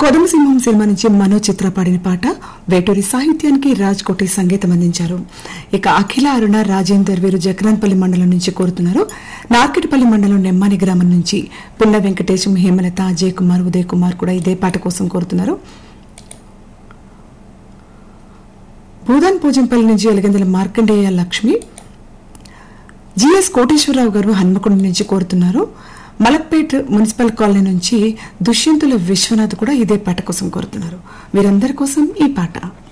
కొదమసింహం cinema నుంచి మనో చిత్ర పాడిన పాట వేటూరి సాహిత్యానికి రాజ్ కోటి సంగీతం అందించారు ఇక అఖిల అరుణ రాజేందర్ వీరు జగనాన్పల్లి మండలం నుంచి కోరుతున్నారు నార్కెట్పల్లి మండలం నెమ్మాని గ్రామం నుంచి పుల్ల వెంకటేశం హేమలత అజయ్ కుమార్ ఉదయ్ కుమార్ కూడా ఇదే పాట కోసం కోరుతున్నారు భూదాన్ పూజంపల్లి నుంచి ఎలగందల మార్కండేయ లక్ష్మి జిఎస్ కోటేశ్వరరావు గారు హన్మకొండ నుంచి కోరుతున్నారు మలక్పేట్ మున్సిపల్ కాలనీ నుంచి దుష్యంతుల విశ్వనాథ్ కూడా ఇదే పాట కోసం కోరుతున్నారు వీరందరి కోసం ఈ పాట